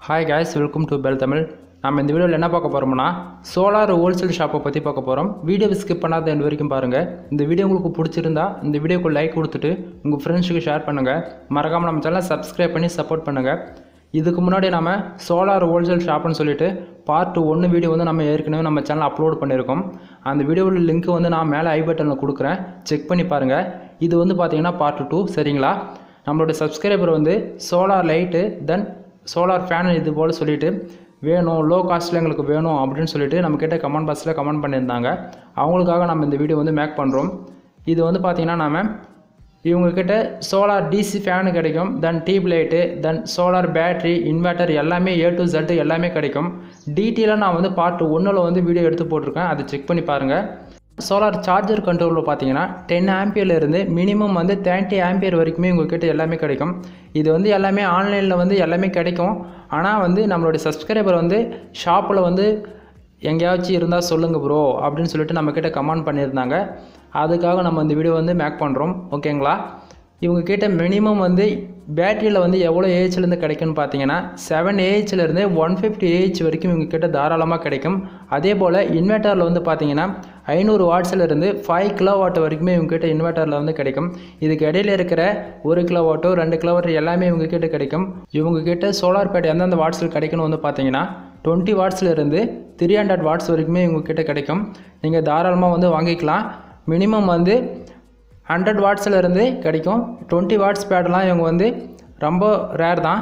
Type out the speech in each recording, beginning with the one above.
hi guys welcome to Bell Tamil நம்ம இந்த வீடியோவில் என்ன பார்க்க போகிறோம்னா சோலார் ஹோல்சேல் ஷாப்பை பற்றி பார்க்க போகிறோம் வீடியோவை ஸ்கிப் பண்ணாத இந்த வரைக்கும் பாருங்கள் இந்த வீடியோ உங்களுக்கு பிடிச்சிருந்தா இந்த வீடியோக்கு லைக் கொடுத்துட்டு உங்கள் ஃப்ரெண்ட்ஸுக்கு ஷேர் பண்ணுங்கள் மறக்காமல் நம்ம சேனலை சப்ஸ்கிரைப் பண்ணி சப்போர்ட் பண்ணுங்கள் இதுக்கு முன்னாடி நம்ம சோலார் ஹோல்சேல் ஷாப்னு சொல்லிட்டு பார்ட் ஒன்று வீடியோ வந்து நம்ம ஏற்கனவே நம்ம சேனல் அப்லோட் பண்ணியிருக்கோம் அந்த வீடியோவில் லிங்க் வந்து நான் மேலே ஐ பட்டனில் கொடுக்குறேன் செக் பண்ணி பாருங்கள் இது வந்து பார்த்தீங்கன்னா பார்ட் டூ சரிங்களா நம்மளோட சப்ஸ்கிரைபர் வந்து solar light then solar fan இது போல் சொல்லிட்டு வேணும் லோ காஸ்ட்டில் எங்களுக்கு வேணும் அப்படின்னு சொல்லிட்டு நம்மக்கிட்ட கமெண்ட் பாக்ஸில் கமெண்ட் பண்ணியிருந்தாங்க அவங்களுக்காக நம்ம இந்த வீடியோ வந்து மேக் பண்ணுறோம் இது வந்து பார்த்திங்கன்னா நாம இவங்கக்கிட்ட சோலார் டிசி ஃபேனு கிடைக்கும் then tube light then solar battery inverter எல்லாமே ஏ டு Z எல்லாமே கிடைக்கும் டீட்டெயிலாக நான் வந்து பார்ட் ஒன்றில் வந்து வீடியோ எடுத்து போட்டிருக்கேன் அதை செக் பண்ணி பாருங்கள் சோலார் சார்ஜர் கண்ட்ரோலில் பார்த்தீங்கன்னா டென் ஆம்பியர்லேருந்து மினிமம் வந்து தேர்ட்டி ஆம்பியர் வரைக்குமே உங்கள்கிட்ட எல்லாமே கிடைக்கும் இது வந்து எல்லாமே ஆன்லைனில் வந்து எல்லாமே கிடைக்கும் ஆனால் வந்து நம்மளுடைய சப்ஸ்கிரைபர் வந்து ஷாப்பில் வந்து எங்கேயாச்சும் இருந்தால் சொல்லுங்கள் ப்ரோ அப்படின்னு சொல்லிட்டு நம்மக்கிட்ட கமெண்ட் பண்ணியிருந்தாங்க அதுக்காக நம்ம இந்த வீடியோ வந்து மேக் பண்ணுறோம் ஓகேங்களா இவங்க கிட்ட மினிமம் வந்து பேட்டரியில் வந்து எவ்வளோ ஏஹெச்லேருந்து கிடைக்கும்னு பார்த்தீங்கன்னா செவன் ஏஹெச்லேருந்து ஒன் ஃபிஃப்டி ஏஹெச் வரைக்கும் இவங்க கிட்ட தாராளமாக கிடைக்கும் அதே போல் இன்வெர்ட்டரில் வந்து பார்த்தீங்கன்னா ஐநூறு வாட்ஸ்லேருந்து ஃபைவ் கிலோ வாட் வரைக்குமே இவங்க கிட்ட இன்வெர்ட்டரில் வந்து கிடைக்கும் இதுக்கு இடையில இருக்கிற ஒரு கிலோ வாட்டோ ரெண்டு கிலோ வாட் எல்லாமே இவங்க கிட்ட கிடைக்கும் இவங்க கிட்ட சோலார் பேட் எந்தெந்த வாட்ஸில் கிடைக்கணும் வந்து பார்த்தீங்கன்னா டுவெண்ட்டி வாட்ஸ்லேருந்து த்ரீ ஹண்ட்ரட் வாட்ஸ் வரைக்குமே இவங்க கிட்ட கிடைக்கும் நீங்கள் தாராளமாக வந்து வாங்கிக்கலாம் மினிமம் வந்து ஹண்ட்ரட் வாட்ஸில் இருந்து கிடைக்கும் டுவெண்ட்டி வாட்ஸ் பேடெலாம் இவங்க வந்து ரொம்ப ரேர் தான்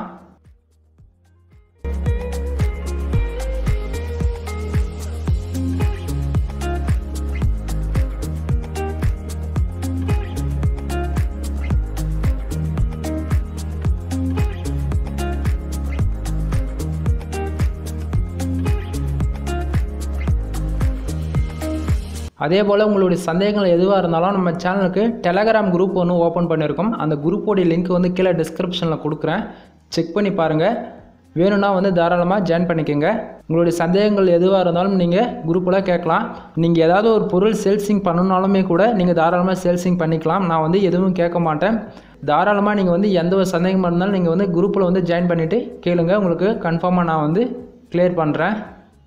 அதே போல் உங்களுடைய சந்தேகங்கள் எதுவாக இருந்தாலும் நம்ம சேனலுக்கு டெலகிராம் குரூப் ஒன்று ஓப்பன் பண்ணியிருக்கோம் அந்த குரூப்போடைய லிங்க் வந்து கீழே டிஸ்கிரிப்ஷனில் கொடுக்குறேன் செக் பண்ணி பாருங்கள் வேணும்னா வந்து தாராளமாக ஜாயின் பண்ணிக்கோங்க உங்களுடைய சந்தேகங்கள் எதுவாக இருந்தாலும் நீங்கள் குரூப்பில் கேட்கலாம் நீங்கள் ஏதாவது ஒரு பொருள் சேல்ஸிங் பண்ணணுனாலுமே கூட நீங்கள் தாராளமாக சேல்ஸிங் பண்ணிக்கலாம் நான் வந்து எதுவும் கேட்க மாட்டேன் தாராளமாக நீங்கள் வந்து எந்த ஒரு சந்தேகமாக இருந்தாலும் நீங்கள் வந்து குரூப்பில் வந்து ஜாயின் பண்ணிவிட்டு கேளுங்க உங்களுக்கு கன்ஃபார்மாக நான் வந்து கிளியர் பண்ணுறேன்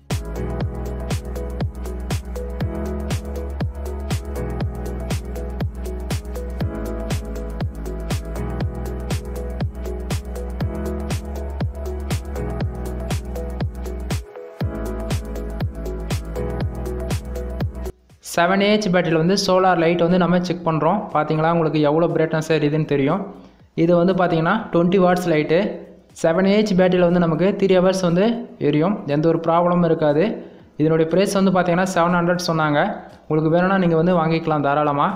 செவன் ஏஹெச் பேட்டரியில் வந்து சோலார் லைட் வந்து நம்ம செக் பண்ணுறோம் பார்த்தீங்களா உங்களுக்கு எவ்வளோ பிரைட்னஸ் இதுன்னு தெரியும் இது வந்து பார்த்தீங்கன்னா twenty watts light seven AH பேட்டரியில் வந்து நமக்கு த்ரீ ஹவர்ஸ் வந்து எரியும் எந்த ஒரு ப்ராப்ளமும் இருக்காது இதனுடைய ப்ரைஸ் வந்து பார்த்தீங்கன்னா செவன் ஹண்ட்ரட் சொன்னாங்க உங்களுக்கு வேணும்னா நீங்கள் வந்து வாங்கிக்கலாம் தாராளமாக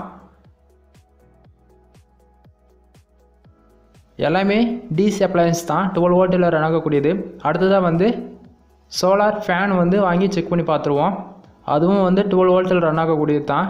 எல்லாமே டிசி அப்ளையன்ஸ் தான் டுவெல் வோல்ட்டில் ரன் ஆகக்கூடியது அடுத்ததாக வந்து சோலார் ஃபேன் வந்து வாங்கி செக் பண்ணி பார்த்துருவோம் அதுவும் வந்து டுவெல் வோல்ட்டில் ரன் ஆகக்கூடியது தான்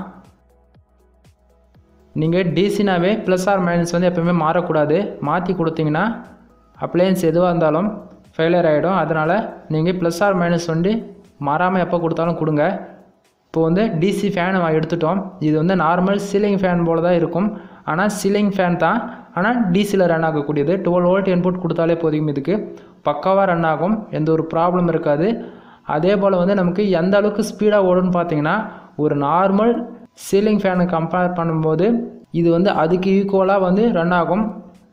நீங்கள் டிசினாவே ப்ளஸ் ஆர் மைனஸ் வந்து எப்போயுமே மாறக்கூடாது மாற்றி கொடுத்தீங்கன்னா அப்ளையன்ஸ் எதுவாக இருந்தாலும் ஃபெயிலியர் ஆகிடும் அதனால் நீங்கள் ப்ளஸ் ஆர் மைனஸ் வந்து மாறாமல் எப்போ கொடுத்தாலும் கொடுங்க இப்போ வந்து டிசி ஃபேன் எடுத்துட்டோம் இது வந்து நார்மல் சீலிங் ஃபேன் போல் தான் இருக்கும் ஆனால் சீலிங் ஃபேன் தான் ஆனால் டிசியில் ரன் ஆகக்கூடியது டுவெல் வோல்ட் இன்புட் கொடுத்தாலே போதும் இதுக்கு பக்காவாக ரன் ஆகும் எந்த ஒரு ப்ராப்ளம் இருக்காது அதே போல் வந்து நமக்கு எந்த அளவுக்கு ஸ்பீடாக ஓடுன்னு பார்த்தீங்கன்னா ஒரு நார்மல் சீலிங் ஃபேனை கம்பேர் பண்ணும்போது இது வந்து அதுக்கு ஈக்குவலாக வந்து ரன் ஆகும்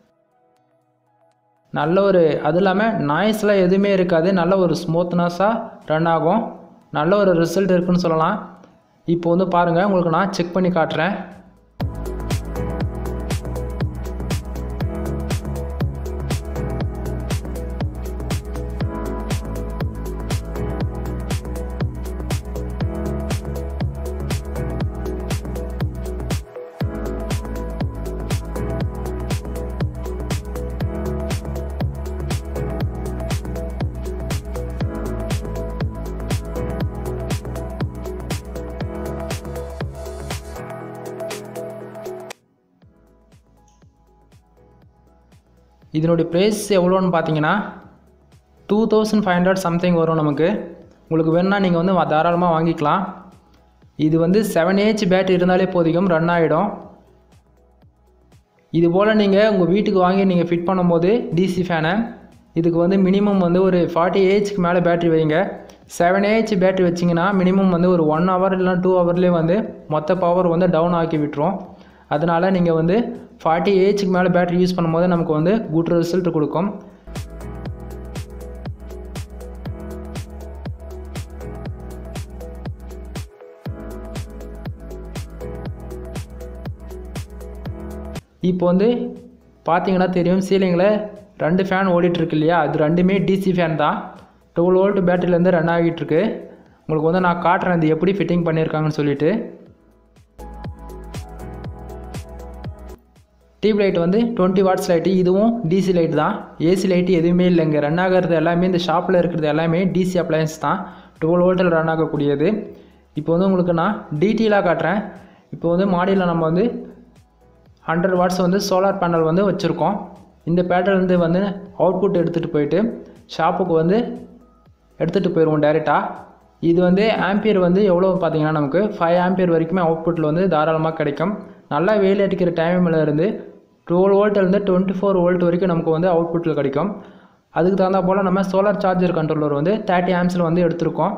நல்ல ஒரு அது இல்லாமல் நாய்ஸ்லாம் எதுவுமே இருக்காது நல்ல ஒரு ஸ்மூத்னஸாக ரன் ஆகும் நல்ல ஒரு ரிசல்ட் இருக்குன்னு சொல்லலாம் இப்போ வந்து பாருங்கள் உங்களுக்கு நான் செக் பண்ணி காட்டுறேன் இதனுடைய ப்ரைஸ் எவ்வளோன்னு பார்த்தீங்கன்னா two thousand five hundred something வரும் நமக்கு உங்களுக்கு வேணும்னா நீங்கள் வந்து வா- தாராளமாக வாங்கிக்கலாம் இது வந்து செவன் ஏஹெச் பேட்டரி இருந்தாலே போதிக்கும் ரன் ஆகிடும் இது போல் நீங்கள் உங்கள் வீட்டுக்கு வாங்கி நீங்கள் ஃபிட் பண்ணும்போது டிசி ஃபேனை இதுக்கு வந்து மினிமம் வந்து ஒரு ஃபார்ட்டி ஏஹெச்க்கு மேலே பேட்டரி வைங்க செவன் ஏஹெச் பேட்டரி வச்சிங்கன்னா மினிமம் வந்து ஒரு ஒன் ஹவர் இல்லைனா டூ ஹவர்லேயே வந்து மொத்த பவர் வந்து டவுன் ஆக்கி விட்டுரும் அதனால் நீங்கள் வந்து ஃபார்ட்டி ஏஹெச்க்கு மேலே பேட்டரி யூஸ் பண்ணும்போது நமக்கு வந்து குட் ரிசல்ட் கொடுக்கும் இப்போ வந்து பார்த்தீங்கன்னா தெரியும் சீலிங்கில் ரெண்டு ஃபேன் ஓடிட்டுருக்கு இல்லையா அது ரெண்டுமே டிசி ஃபேன் தான் டுவெல் வோல்ட் பேட்டரியிலேருந்து ரன் ஆகிட்டுருக்கு உங்களுக்கு வந்து நான் காட்டுறேன் இது எப்படி ஃபிட்டிங் பண்ணியிருக்காங்கன்னு சொல்லிட்டு டியூப் லைட் வந்து டுவெண்ட்டி வாட்ஸ் லைட்டு இதுவும் டிசி லைட் தான் ஏசி லைட்டு எதுவுமே இல்லைங்க ரன் ஆகிறது எல்லாமே இந்த ஷாப்பில் இருக்கிறது எல்லாமே டிசி அப்ளையன்ஸ் தான் டுவெல் வோல்ட்டில் ரன் ஆகக்கூடியது இப்போ வந்து உங்களுக்கு நான் டீட்டெயிலாக காட்டுறேன் இப்போ வந்து மாடியில் நம்ம வந்து ஹண்ட்ரட் வாட்ஸ் வந்து சோலார் பேனல் வந்து வச்சுருக்கோம் இந்த பேட்டர்லேருந்து வந்து அவுட்புட் எடுத்துகிட்டு போயிட்டு ஷாப்புக்கு வந்து எடுத்துகிட்டு போயிடுவோம் டேரெக்டாக இது வந்து ஆம்பியர் வந்து எவ்வளோ பார்த்தீங்கன்னா நமக்கு ஃபைவ் ஆம்பியர் வரைக்குமே அவுட்புட்டில் வந்து தாராளமாக கிடைக்கும் நல்லா வெயில் அடிக்கிற டைமில் இருந்து டுவெல் வோல்ட்லேருந்து டுவெண்ட்டி ஃபோர் வோல்ட் வரைக்கும் நமக்கு வந்து அவுட்புட்டில் கிடைக்கும் அதுக்கு தகுந்தா போல் நம்ம சோலார் சார்ஜர் கண்ட்ரோலர் வந்து தேர்ட்டி ஆம்ஸில் வந்து எடுத்திருக்கோம்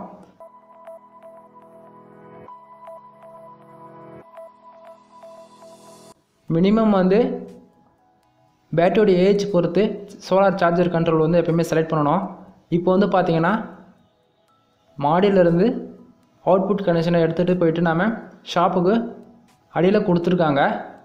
மினிமம் வந்து பேட்டரியோட ஏஜ் பொறுத்து சோலார் சார்ஜர் கண்ட்ரோல் வந்து எப்பயுமே செலக்ட் பண்ணணும் இப்போ வந்து பார்த்தீங்கன்னா மாடியிலேருந்து அவுட்புட் கனெக்ஷனை எடுத்துகிட்டு போயிட்டு நாம் ஷாப்புக்கு அடியில் கொடுத்துருக்காங்க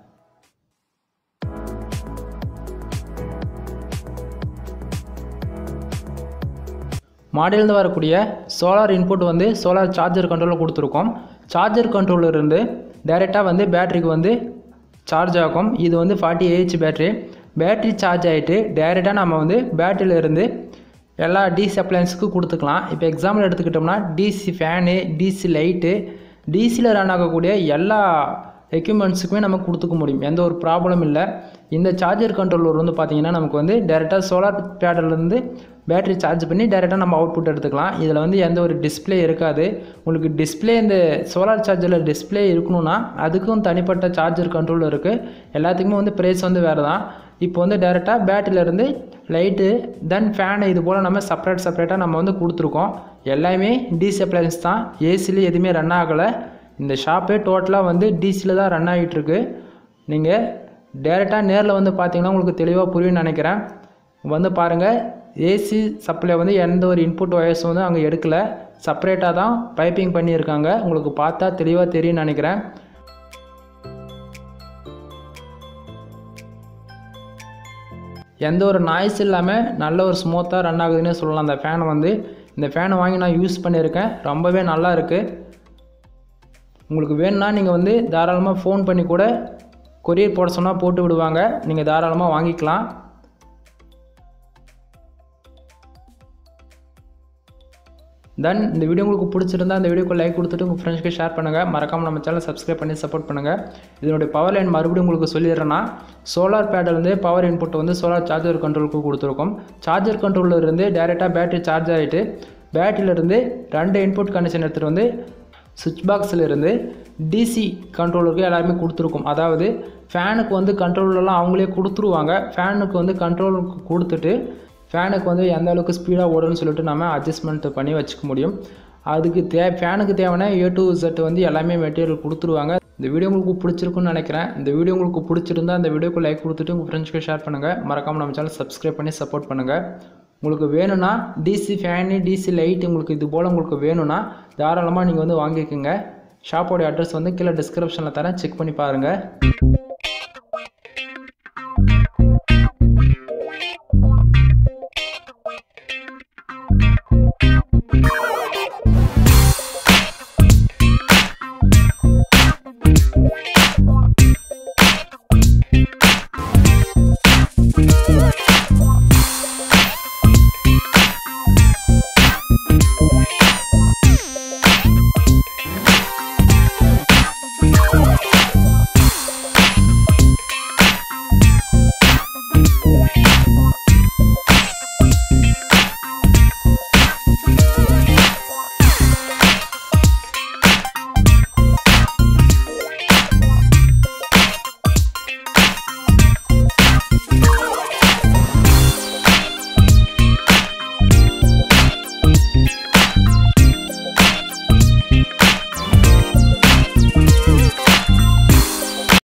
மாடியிலேருந்து வரக்கூடிய சோலார் இன்புட் வந்து சோலார் சார்ஜர் கண்ட்ரோலில் கொடுத்துருக்கோம் சார்ஜர் கண்ட்ரோலில் இருந்து டைரெக்டாக வந்து பேட்டரிக்கு வந்து சார்ஜ் ஆகும் இது வந்து forty AH battery battery charge ஆகிட்டு டைரெக்டாக நம்ம வந்து பேட்டரியிலேருந்து எல்லா டிசி அப்ளையன்ஸுக்கு கொடுத்துக்கலாம் இப்போ எக்ஸாம்பிள் எடுத்துக்கிட்டோம்னா டிசி ஃபேனு டிசி லைட்டு டிசியில் ரன் ஆகக்கூடிய எல்லா எக்யூப்மெண்ட்ஸுக்குமே நம்ம கொடுத்துக்க முடியும் எந்த ஒரு ப்ராப்ளம் இல்லை இந்த சார்ஜர் கண்ட்ரோலர் வந்து பார்த்திங்கன்னா நமக்கு வந்து டேரெக்டாக சோலார் பேட்டர்லேருந்து பேட்டரி சார்ஜ் பண்ணி டேரெக்டாக நம்ம அவுட்புட் எடுத்துக்கலாம் இதில் வந்து எந்த ஒரு டிஸ்பிளே இருக்காது உங்களுக்கு டிஸ்பிளே இந்த சோலார் சார்ஜரில் டிஸ்பிளே இருக்கணும்னா அதுக்கும் தனிப்பட்ட சார்ஜர் கண்ட்ரோல் இருக்குது எல்லாத்துக்குமே வந்து ப்ரைஸ் வந்து வேறு தான் இப்போ வந்து டேரெக்டாக பேட்டரியிலேருந்து லைட்டு தென் ஃபேனு இது போல் நம்ம செப்பரேட் செப்பரேட்டாக நம்ம வந்து கொடுத்துருக்கோம் எல்லாமே டிசி அப்ளையன்ஸ் தான் ஏசியில் எதுவுமே ரன் ஆகலை இந்த ஷாப்பே டோட்டலாக வந்து டிசியில் தான் ரன் ஆகிட்டுருக்கு நீங்கள் டேரெக்டாக நேரில் வந்து பார்த்தீங்கன்னா உங்களுக்கு தெளிவாக புரியும்னு நினைக்கிறேன் வந்து பாருங்கள் ஏசி சப்ளை வந்து எந்த ஒரு இன்புட் ஒயர்ஸ் வந்து அங்கே எடுக்கலை செப்பரேட்டாக தான் பைப்பிங் பண்ணியிருக்காங்க உங்களுக்கு பார்த்தா தெளிவாக தெரியும்னு நினைக்கிறேன் எந்த ஒரு நாய்ஸ் இல்லாமல் நல்ல ஒரு ஸ்மூத்தாக ரன் ஆகுதுன்னே சொல்லலாம் அந்த ஃபேனை வந்து இந்த ஃபேனை வாங்கி நான் யூஸ் பண்ணியிருக்கேன் ரொம்பவே நல்லா இருக்குது உங்களுக்கு வேணும்னா நீங்கள் வந்து தாராளமாக ஃபோன் பண்ணி கூட கொரியர் போட சொன்னால் போட்டு விடுவாங்க நீங்கள் தாராளமாக வாங்கிக்கலாம் தென் இந்த வீடியோ உங்களுக்கு பிடிச்சிருந்தா இந்த வீடியோக்கு லைக் கொடுத்துட்டு உங்கள் ஃப்ரெண்ட்ஸ்க்கு ஷேர் பண்ணுங்கள் மறக்காமல் நம்ம சேனல் சப்ஸ்கிரைப் பண்ணி சப்போர்ட் பண்ணுங்கள் இதனுடைய பவர் லைன் மறுபடியும் உங்களுக்கு சொல்லிடுறேன்னா சோலார் பேடில் வந்து பவர் இன்புட் வந்து சோலார் சார்ஜர் கண்ட்ரோலுக்கு கொடுத்துருக்கோம் சார்ஜர் கண்ட்ரோலில் இருந்து டேரெக்டாக பேட்டரி சார்ஜ் ஆகிட்டு பேட்டரியிலேருந்து ரெண்டு இன்புட் கனெக்ஷன் எடுத்துகிட்டு வந்து சுவிட்ச் பாக்ஸில் இருந்து டிசி கண்ட்ரோலருக்கு எல்லாருமே கொடுத்துருக்கோம் அதாவது ஃபேனுக்கு வந்து கண்ட்ரோலெலாம் அவங்களே கொடுத்துருவாங்க ஃபேனுக்கு வந்து கண்ட்ரோலுக்கு கொடுத்துட்டு ஃபேனுக்கு வந்து எந்த அளவுக்கு ஸ்பீடாக ஓடுன்னு சொல்லிட்டு நம்ம அட்ஜஸ்ட்மெண்ட் பண்ணி வச்சுக்க முடியும் அதுக்கு தே ஃபேனுக்கு தேவையான ஏ டு செட் வந்து எல்லாமே மெட்டீரியல் கொடுத்துருவாங்க இந்த வீடியோ உங்களுக்கு பிடிச்சிருக்குன்னு நினைக்கிறேன் இந்த வீடியோ உங்களுக்கு பிடிச்சிருந்தா இந்த வீடியோக்கு லைக் கொடுத்துட்டு உங்கள் ஃப்ரெண்ட்ஸ்க்கு ஷேர் பண்ணுங்கள் மறக்காமல் நம்ம சேனல் சப்ஸ்கிரைப் பண்ணி சப்போர்ட் பண்ணுங்கள் உங்களுக்கு வேணும்னா டிசி ஃபேனு டிசி லைட் உங்களுக்கு இது போல் உங்களுக்கு வேணும்னா தாராளமாக நீங்கள் வந்து வாங்கிக்கோங்க ஷாப்போடைய அட்ரஸ் வந்து கீழே டிஸ்கிரிப்ஷனில் தரேன் செக் பண்ணி பாருங்கள்